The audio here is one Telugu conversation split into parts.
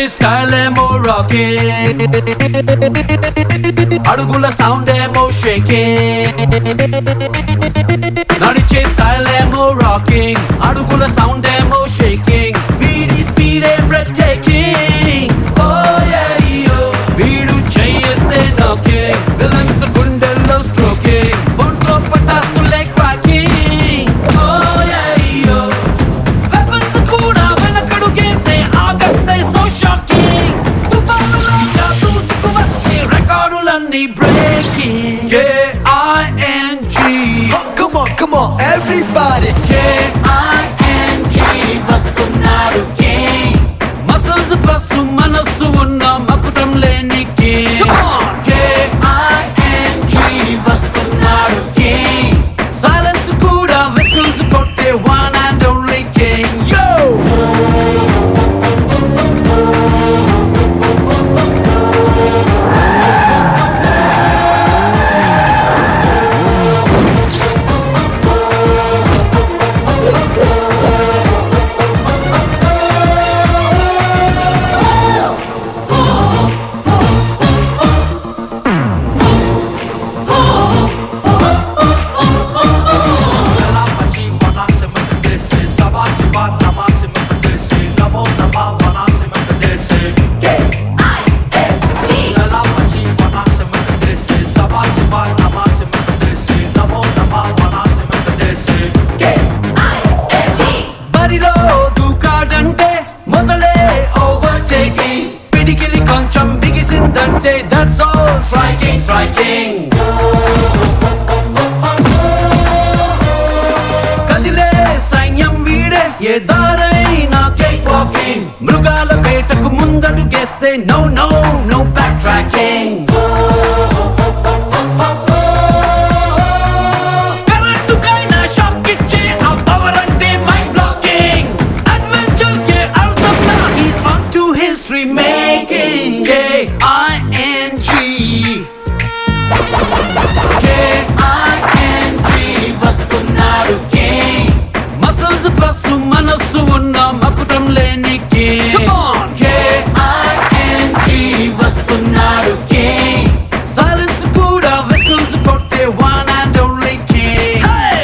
స్టైల్ ఏమో రాకింగ్ అడుగుల సౌండ్ ఏమో షేకింగ్ నడిచే స్టైల్ ఏమో రాకింగ్ అడుగుల సౌండ్ ఏమో షేకింగ్ వీడి స్పీడ్ ఏ బ్రెడ్ టేకింగ్ వీడు చేస్తే నాకింగ్ విలన్స్ గుండెల్లో స్ట్రోకింగ్ ఒంట్లో పటాసులే క్రాకింగ్ వెపన్స్ కూడా వెనకడుగేసే ఆగట్సే సో షాకింగ్ తుఫానులాగా దూసుకు వచ్చే రికార్డులన్నీ breaking K-I-N-G Come on, come on, everybody. K-I-N-G వస్తున్నాడు king మసల్స్ ప్లస్ మనస్సు ఉన్న మకుటం లేని king K-I-N-G వస్తున్నాడు king సైలెన్స్ కూడా విసిల్స్ కొట్టే one and only king yo బరిలో దూకాడంటే మొదలే ఓవర్టేకింగ్ పిడికిలి కొంచెం బిగిసిందంటే దట్స్ ఆల్ స్ట్రైకింగ్ స్ట్రైకింగ్ కదిలే సైన్యం వీడే ఏ దారైనా కేక్ వాకింగ్ మృగాల వేటకు ముందడుగేస్తే no no no back tracking కరెంటుకైనా షాక్ ఇచ్చే ఆ పవర్ అంటే మైండ్ బ్లాకింగ్ అడ్వెంచర్ కే అర్థం నా he's on to history making K I N G K-I-N-G వస్తున్నాడు king మసల్స్ ప్లస్ మనస్సు ఉన్న మకుటం లేని king K-I-N-G వస్తున్నాడు king సైలెన్స్ కూడా విసిల్స్ కొట్టే one and only king hey!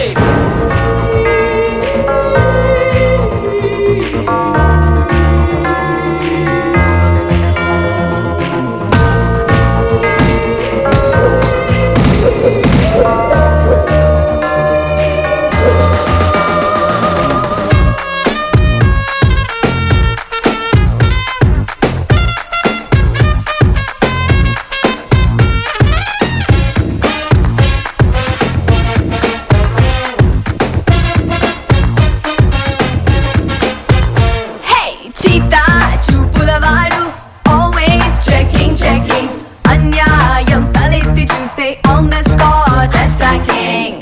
Hey, చీతా చూపులవాడు always checking checking అన్యాయం తలెత్తి చూస్తే on the spot attacking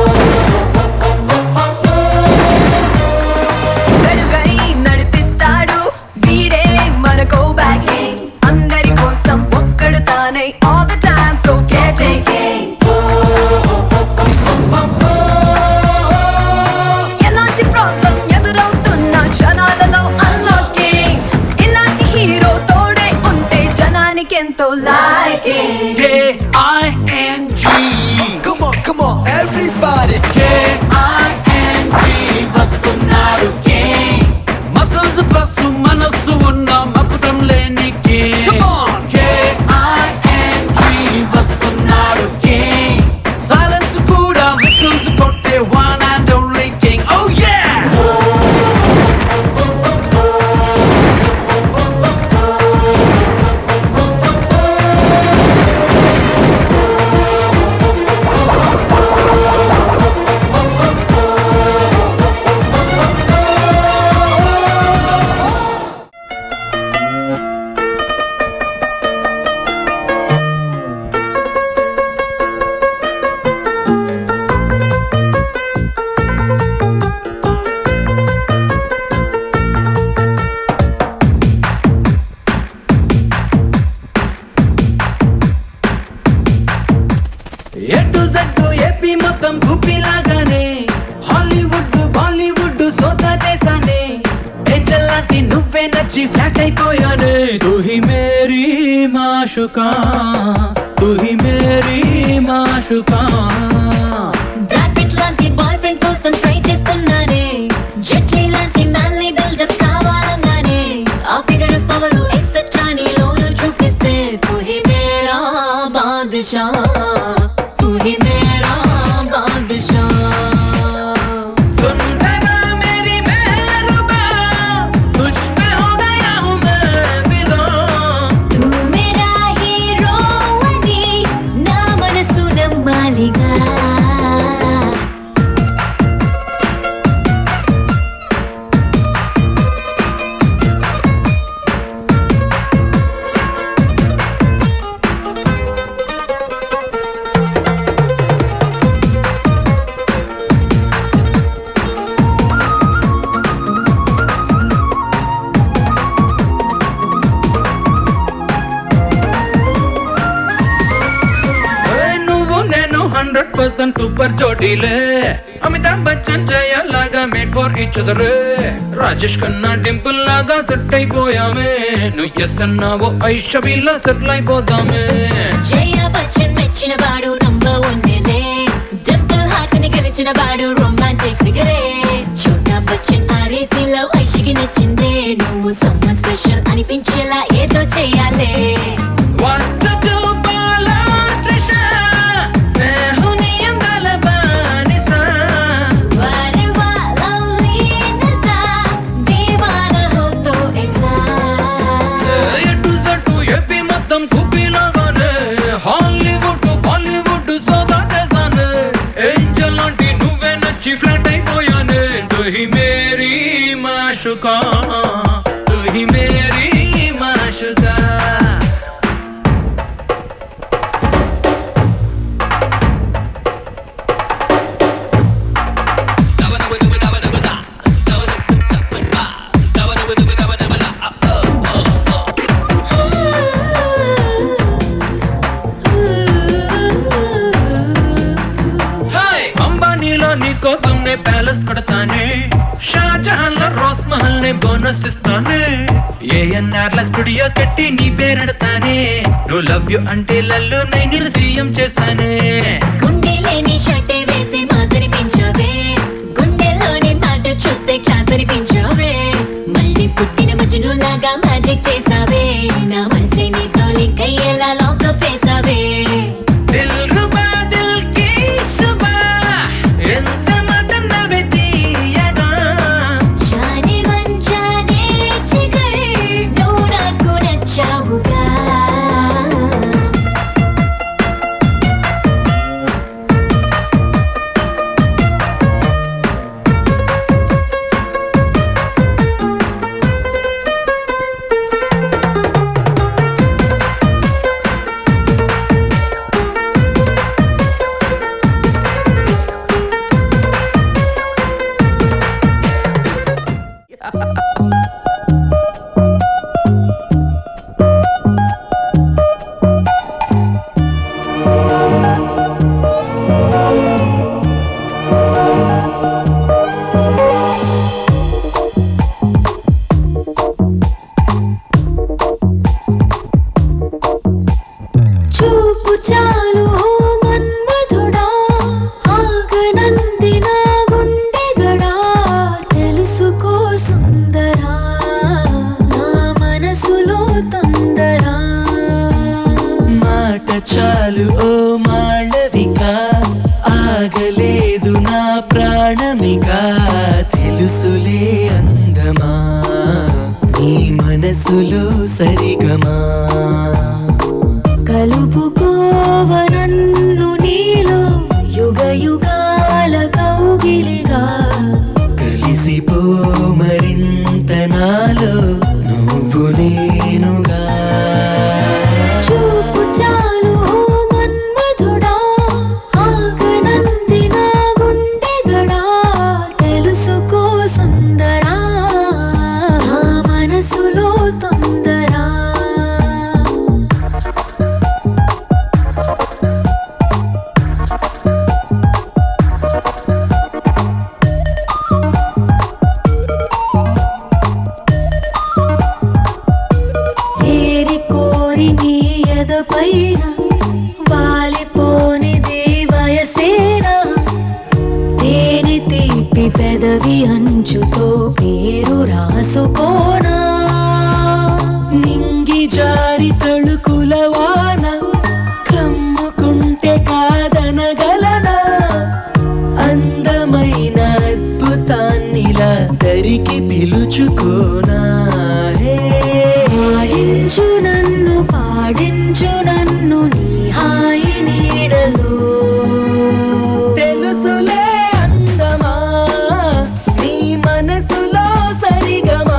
వెలుగై నడిపిస్తాడు వీడే మనకో బ్యాకింగ్ అందరి కోసం ఒక్కడు తానై all the time so caretaking ఎలాంటి ప్రాబ్లం ఎదురవుతున్న క్షణాలలో అన్లాకింగ్ ఇలాంటి హీరో తోడే ఉంటే జనానికి ఎంతో liking K-I-N-G Come on, come on, everybody. K-I-N-G వస్తున్నాడు king మసల్స్ ప్లస్ మనస్సు ఉన్న మకుటం లేని king K-I-N-G వస్తున్నాడు king సైలెన్స్ కూడా విసిల్స్ కొట్టే one and only king oh yeah ఎటు జట్టు ఏపీ మొత్తం గుప్పిలాగానే హాలీవుడ్ బాలీవుడ్ సోదా చేశానే ఏ చెల్లా లాంటి నువ్వే నచ్చి ఫ్లాట్ అయిపోయానే తుహి మేరీ మాషుకా తుహి మేరీ మాషుకా బ్రాడ్ పిట్ లాంటి బాయ్ ఫ్రెండ్ కోసం ట్రై చేస్తున్నానే జెట్లీ లాంటి మ్యాన్లీ బిల్డప్ కావాలన్నానే ఆ ఫిగర్ పవర్ ఎక్సెట్రా నీలోను చూపిస్తే తుహి మేరా బాదుషా తుహి మేరా బాదుషా सुन जरा मेरी महरुबा तुझ पे हो गया हूँ मैं फिदा తూ మేరా హీరో అని నా మనసు నమ్మాలిగా ఏయ్, నువ్వు నేను హండ్రెడ్ పర్సెంట్ సూపర్ జోడీలే అమితాబ్ బచ్చన్ జయ లాగా made for each other Rajesh Khanna Dimple లాగా సెట్ అయిపోయామే నువ్వు ఎస్ అన్నావో ఐషబీలా సెటిల్ అయిపోదామే జయ బచ్చన్ మెచ్చిన వాడు నంబర్ వన్ డింపుల్ హార్ట్ ని గెలిచిన వాడు రొమాంటిక్ ఫిగరే చోటా బచ్చన్ ఆరేసిలో ఐషికి నచ్చిందే నువ్వు సమ్మర్ స్పెషల్ అనిపించేలా ఏదో చెయ్యాలే What to do, Bala Trisha? मैं हूँ నీ అందాల బానిసా. వరవా లవ్లీ నజా దీవానా హో తో ఐసా ఎటు జట్టు ఏపీ మొత్తం కుప్పీలాగానే హాలీవుడ్ బాలీవుడ్ సోదా చేశానే ఏంజల్ లాంటి నువ్వే నచ్చి ఫ్లాట్ అయిపోయానే తుహి మేరీ మాషుకా తుహి మేరీ మాషుకా హాయ్ అంబానీలో నీ కోసం నే ప్యాలెస్ కడతానే షాజహాన్ లో రోస్ మహల్ నే బోనస్ ఇస్తానే ఏఎన్ఆర్ ల స్టూడియో కట్టి నీ పేరెడతానే నువ్వు లవ్ యు అంటే లల్లు నేను సీఎం చేస్తానే గుండె లేని షర్టే వేసి మాసరిపించవే గుండెలోని మాట చూస్తే క్లాస్ అనిపించవే మళ్ళీ పుట్టిన మజును లాగా మ్యాజిక్ చేసావే నా మనసే నీతో లింక్ అయ్యేలా లాకప్ వేసావే దిల్ రుబా దిల్ కీ సుబా ఎంత మదనవే తీయగా జానే మన్ జానే చిగర్ నువ్వు నాకు నచ్చావుగా చూపు చాలు ఓ మన్మధుడా ఆగనంది నా గుండెగడా తెలుసుకో సుందరా నా మనసులో తొందరా మాట చాలు ఓ మాళవిక ఆగలేదు నా ప్రాణమిక తెలుసులే అందమా నీ మనసులో సరిగమా కలుపుకోవ నన్ను నీలో యుగ యుగాల కౌగిలిగా కలిసిపో మరింత నాలో నువ్వు నేనుగా చూపు చాలు ఓ మన్మధుడా ఆగనంది నా గుండెగడా తెలుసుకో సుందరా నా మనసులో తొందరా దగ్గరికి పిలుచుకోనా హే. పాడించు నన్ను పాడించు నన్ను నీ హాయి నీడలో తెలుసులే అందమా నీ మనసులో సరిగమా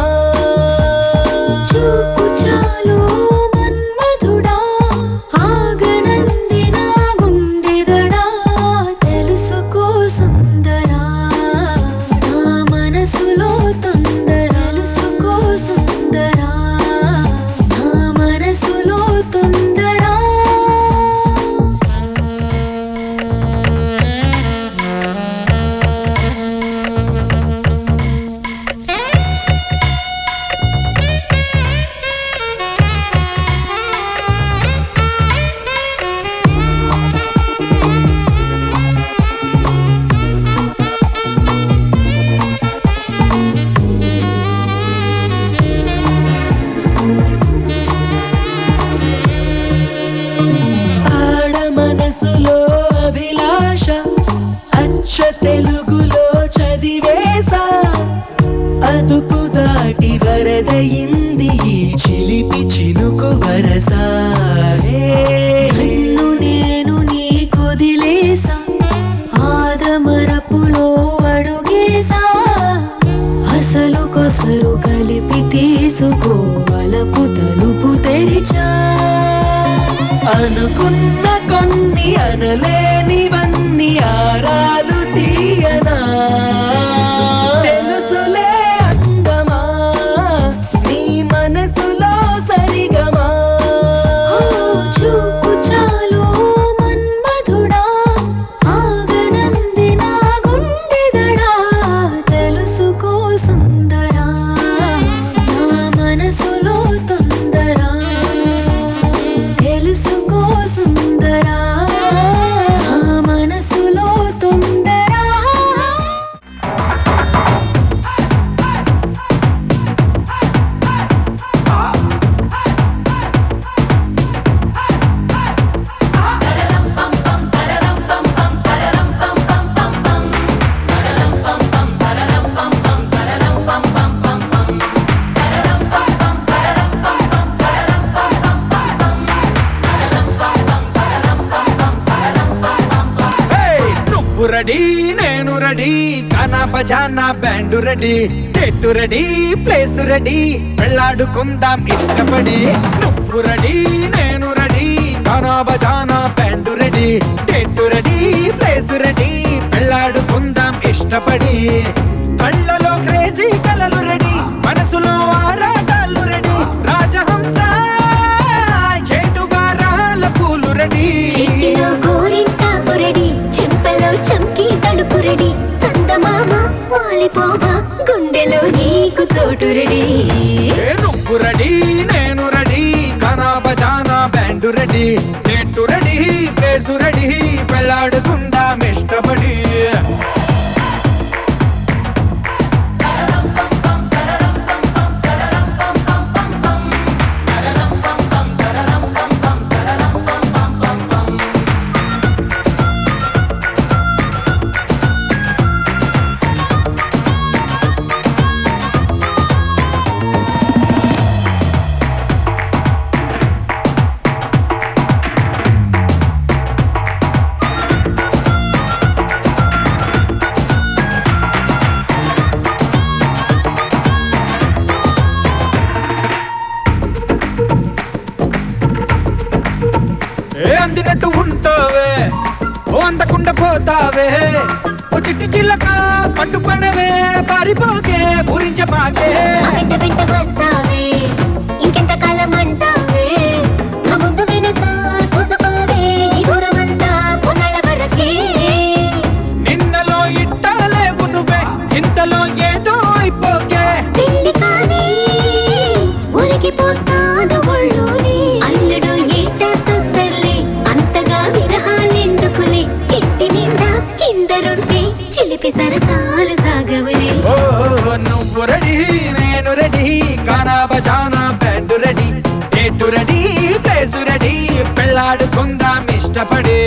చూపు చాలు మన్మధుడా ఆగనంది నా గుండెదడా తెలుసుకో సుందరా నా మనసులో తొందర తెలుసుకో సుందరా నా మనసులో తొందరా ఆడ మనసులో అభిలాష అచ్చ తెలుగులో చదివేసా అదుపు దాటి వరదయింది ఈ చిలిపి చినుకు వరసారే నన్ను నేను నీ కొదిలేసా ఆదమరపులో అడుగేసా అసలు కొసరు కలిపి తీసుకోవలపు తలుపు తెరిచా అనుకున్న కొన్ని అనలేనివన్నీ ఆరాలు తీయనా తెలుసులే అందమా నీ మనసులో సరిగమా ఓ చూపు చాలు మన్మధుడా ఆగనంది నా గుండెదడా తెలుసుకో సుందరా నా మనసులో తొందరా తెలుసుకో సుందరా నా మనసులో తొందరా Hey, నువ్వు రెడీ నేను రెడీ కానా బజానా బ్యాండ్ రెడీ చెట్టు రెడీ ప్లేస్ రెడీ వెళ్ళాడుకుందాం ఇష్టపడి నువ్వు రెడీ నేను రెడీ కానా బజానా బ్యాండ్ రెడీ చెట్టు రెడీ ప్లేస్ రెడీ వెళ్ళాడుకుందాం ఇష్టపడి కళ్ళలో క్రేజీ కలలు రెడీ మనసులో ఆరాటాలు రెడీ రాజహంస ఏడు వారాల పూలు రెడీ చేతిలో గోరింటాకు రెడీ చెంపలో చంకి తడుపు రెడీ చందమామ వాలిపోవా గుండెలో నీకు చోటు రెడీ ఏ నువ్వు రెడీ నేను రెడీ కనా బజానా బ్యాండ్ రెడీ నెట్టు రెడీ ప్లేసు రెడీ పెళ్ళాడుకుందాం ఇష్టపడి ఏ అందినట్టు ఉంటావే ఓ అందకుండా పోతావే ఓ చిట్టి చిల్లక పట్టుపడవే పారిపోకే పూరించమాకే ఆ వెంట వెంట వస్తావే ఇంకెంత కాలం అంటావే నా ముందు వెనక చూసుకోవే ఈ దూరమంతా కొన్నాళ్ళ వరకే నిన్నలో ఇట్టాలేవు నువ్వే ఇంతలో ఏదో అయిపోకే పెళ్లి కానీ ఉరికిపోతాను ఒళ్ళోని అల్లుడు ఏట తొందరలే అంతగా విరహాలెందుకులే ఇంటి నిండా కిందరుంటే చిలిపి సరసాలు సాగవులే ఓ నువ్వు రెడీ నేను రెడీ కానా బజానా బ్యాండ్ రెడీ ఎటు రెడీ ప్లేసు రెడీ పెళ్ళాడుకుందాం ఇష్టపడి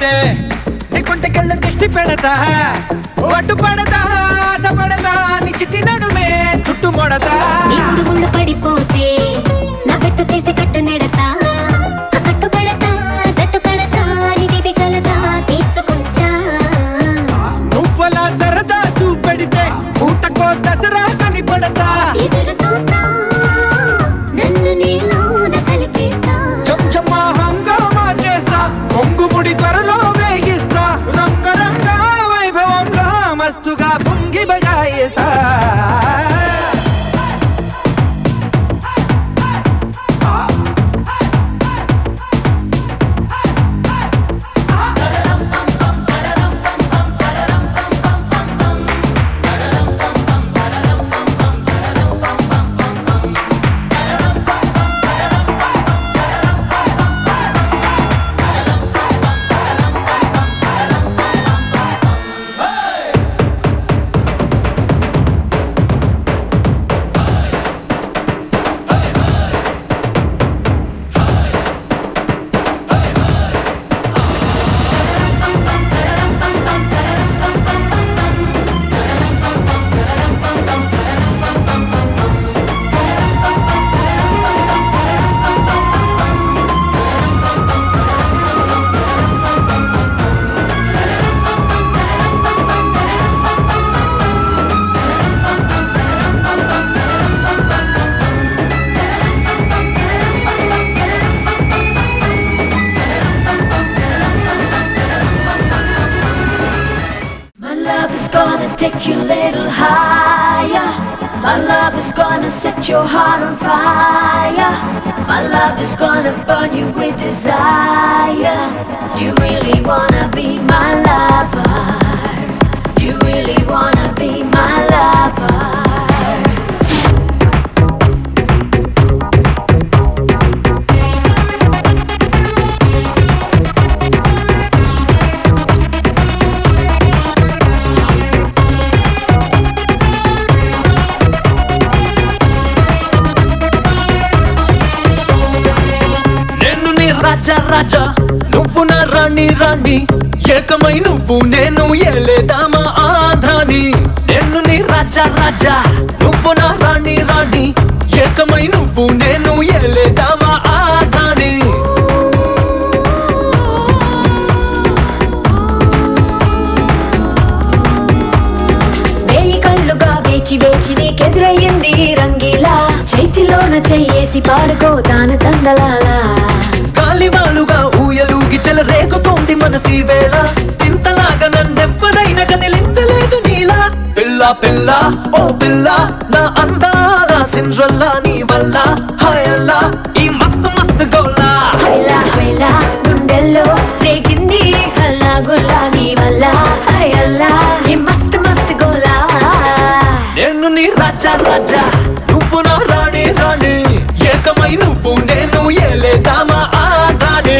పడితే నీ కుంటికెళ్ళు దిష్టి పెడతా అడ్డు పడతా ఆశ పడతా నీ చిట్టి నడుమే చుట్టు మొడతా నీ ముళ్ళు పడిపోతే నా పెట్టు తీసి కట్టు నెడతా ఆ కట్టు పడతా జట్టు కడతా నీ దివి కలతా తీర్చుకుంటా నువ్వలా సరదా చూపెడితే ఊటకో దసరా కనిపడతా ఎదురు చూస్తా నన్ను నేను కలిపేస్తా చెంచమ్మా హంగామా చేస్తా కొంగుముడి త్వరలో వేగిస్తా రంగరంగ వైభవంలో మస్తుగా పొంగి బజాయిస్తా My love is gonna take you a little higher. My love is gonna set your heart on fire. My love is gonna burn you with desire. Do you really wanna be my lover? Do you really wanna be my lover? నేను నీ రాజా రాజా నువ్వు నా రాణి రాణి ఏకమై నువ్వు నేను ఏలేదామా ఆంధ్రాని నేను నీ రాజా రాజా నువ్వు నా రాణి రాణి ఏకమై నువ్వు నేను ఏలేదామా ఆంధ్రాని వేయి కళ్ళుగా వేచి వేచి నీకెదురయ్యింది రంగీలా చేతిలోన చెయ్యేసి పాడుకో తాన తందలాలా గాలివాలుగా ఊయలూగి చెలరేగుతోంది మనసి వేళ చింతలాగా నన్నెవ్వరైనా కదిలించలేదు నీలా పిల్ల పిల్ల ఓ పిల్ల నా అందాల సిండ్రల్లా నీ వల్ల హాయల్లా ఈ మస్తు మస్తు గోలా హైలా హైలా గుండెల్లో రేగింది హల్లా గుల్లా నీ వల్ల హయల్లా ఈ మస్త్ మస్త్ గోలా నేను నీ రాజా రాజా నువ్వు నా రాణి రాణి ఏకమై నువ్వు నేను ఏలేదామా ఆడానే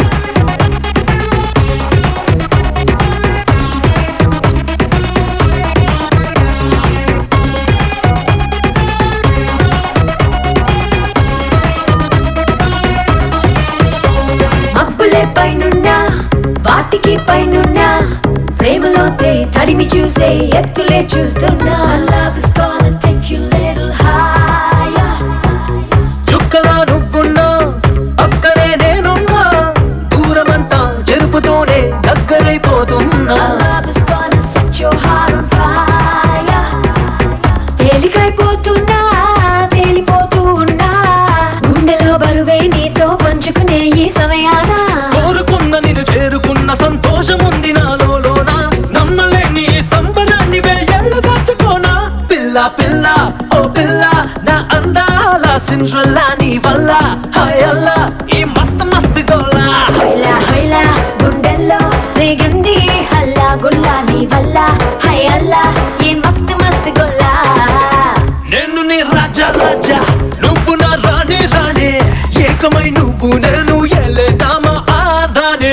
మబ్బులే పైనున్నా వాటికి పైనున్నా ప్రేమలో తే తడిమి చూసే ఎత్తులే చూస్తున్నా love is gonna take you little higher చుక్కలా నువ్వున్నా అక్కడే నేనున్నా దూరమంతా జరుపుతూనే దగ్గరైపోతున్నా love is gonna set your heart on fire తేలికైపోతున్నా తేలిపోతూ ఉన్నా గుండెలో బరువే నీతో పంచుకునే ఈ సమయాన కోరుకున్న నిన్ను చేరుకున్న సంతోషం ఉంది నాలో లోన నమ్మలేని ఈ సంబరాన్ని వేయేళ్ళు దాచుకోనా పిల్ల పిల్ల ఓ పిల్ల నా అందాల సిండ్రల్లా నీ వల్ల హాయల్లా ఈ మస్త్ మస్త్ గోలా హొయ్లా హొయ్లా గుండెల్లో రేగంది హల్లా గుల్లా నీ వల్ల హై అల్లా ఏ మస్త్ మస్త్ గొల్లా నేను నీ రాజా రాజా నువ్వు నా రాణి రాణి ఏకమై నువ్వు నేను ఎలేదామా ఆదానే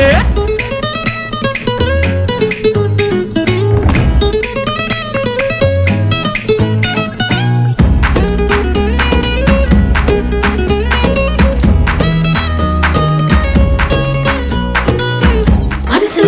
మనసులో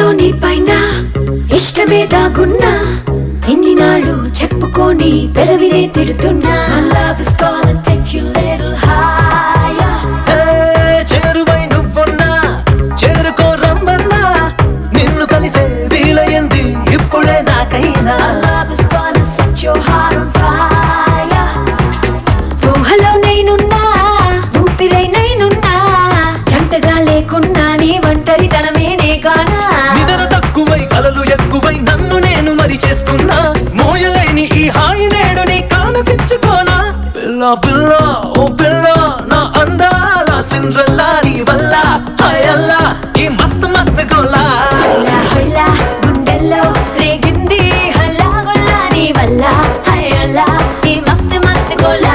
దాగున్నా ఎన్ని నాళ్ళు చెప్పుకొని పెదవినే తిడుతున్నా love is gonna take you little higher ఏ, చేరువై నువ్వున్నా చేరుకో రమ్మన్నా నిన్ను కలిసే వీలైంది ఇప్పుడే నాకైనా love is gonna set your heart on fire ఊహలో నేనున్నా ఊపిరై నేనున్నా జంటగా లేకున్నా నీ ఒంటరితనమేనే గానా నిద్ర తక్కువై కలలు ఎక్కువై నన్ను నేను మరి చేస్తున్నా మోయలేని ఈ హాయి నేడు నీ కానకిచ్చుకోనా పిల్ల పిల్ల ఓ పిల్ల నా అందాల సిండ్రల్లా నీ వల్ల హాయల్లా ఈ మస్త్ మస్త్ గోలా హొల్ల హొల్ల గుండెల్లో రేగింది హల్లా గొల్లా నీ వల్ల హయల్లా ఈ మస్త్ మస్త్ గోలా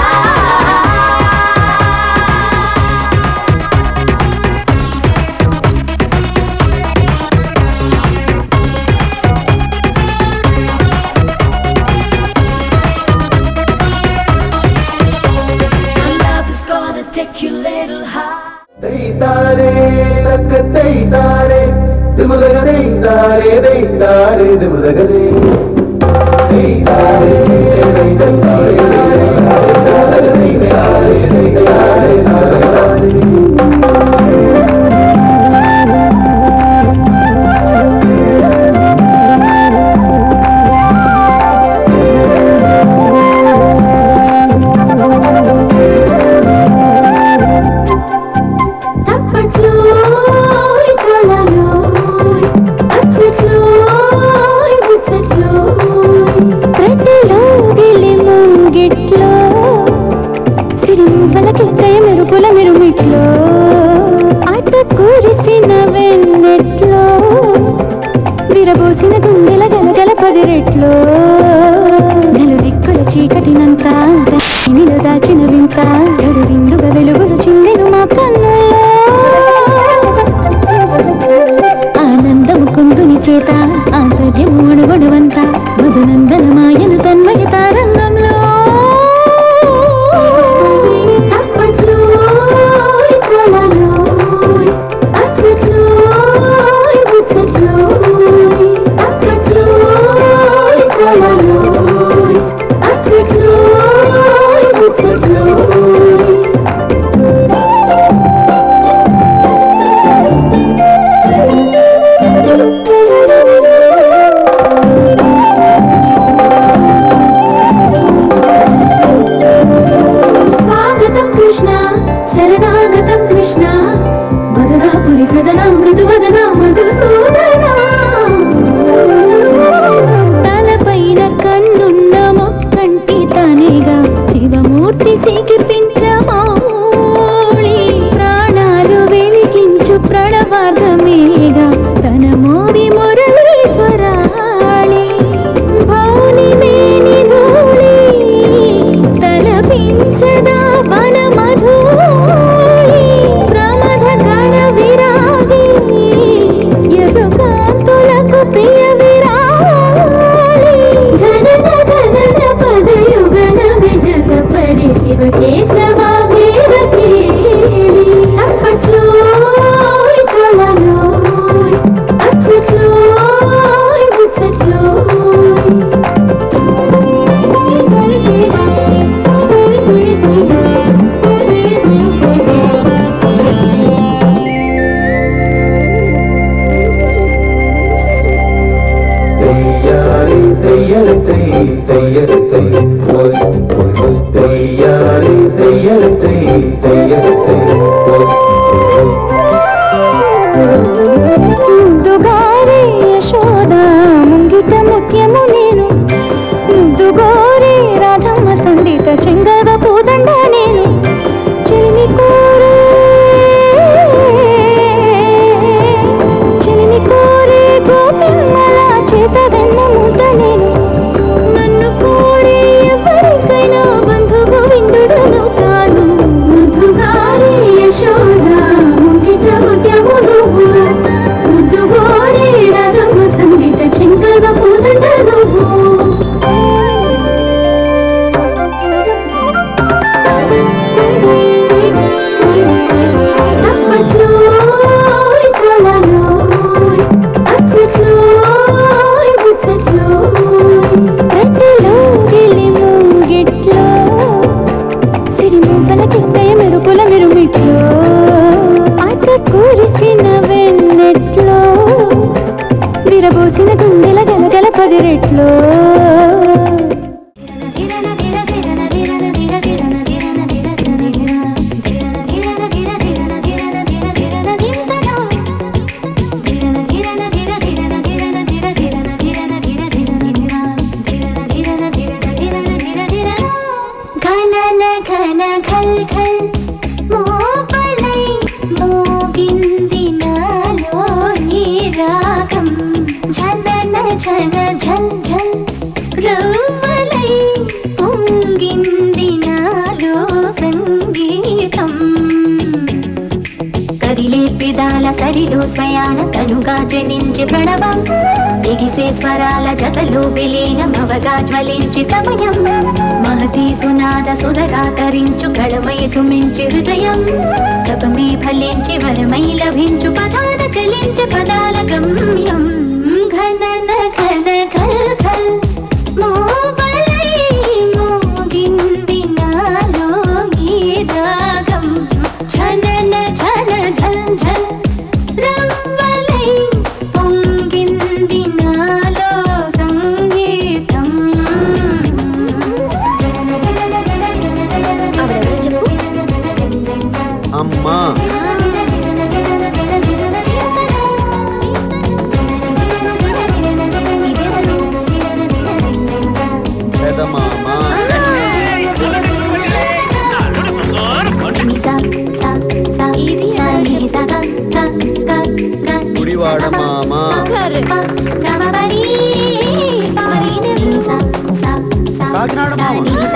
Love is gonna take you little high దైతారే తక్క దైతారే దిములగ దైతారే దైతారే దిములగదే దైతారే దైతారే దైతారే దైతారే దైతారే తప్పట్లో ఇతరులలో అచ్చట్లో ముచ్చట్లో ప్రతిలో గిలి ముంగిట్లో సిరిమువ్వలకెక్కయ మెరుపుల మెరుమిట్లో అట కురిసిన వెన్నెట్లో విరబోసిన గుండెల గలగల పదిరెట్లో నలు దిక్కుల చీకటినంత నిలు దాచిన వింత గడు విందుగా వెలుగులు చిందెను మా కన్నుల్లో ఆనందము కుందుని చేత ఆంతర్యము అణువణువంత మధునందన మాయను తన్మయ తారంగంలో అప్పట్లో ఇతరులలో అచ్చట్లో ముచ్చట్లో అప్పట్లో ఇతరులలో అచ్చట్లో ముచ్చట్లో పది రెట్లో ఘనన ఘన ఘల్ ఘల్ మోపలై మోగింది నాలో ఈ రాగం ఝనన ఝన ఝల్ ఝల్ రవ్వలై పొంగింది నాలో సంగీతం కదిలే పెదాల సడిలో స్వయాన తనుగా జనించి ప్రణవం ఎగిసే స్వరాల జతలో విలీనమవగా జ్వలించి సమయం మహతీ సునాద సుధగా తరించు కళమై సుమించి హృదయం తపమే ఫలించి వరమై లభించు పదాల చలించి పదాల గమ్యం ఘనన ఘన ఘల్ ఘల్ మోవలై మోగింది నాలో ఈ రాగం ఝనన ఝన ఝల్ ఝల్ రవ్వలై పొంగింది నాలో సంగీతం అమ్మా పెదమామ గుడివాడ మామ కాకినాడ కాకినాడ మామ.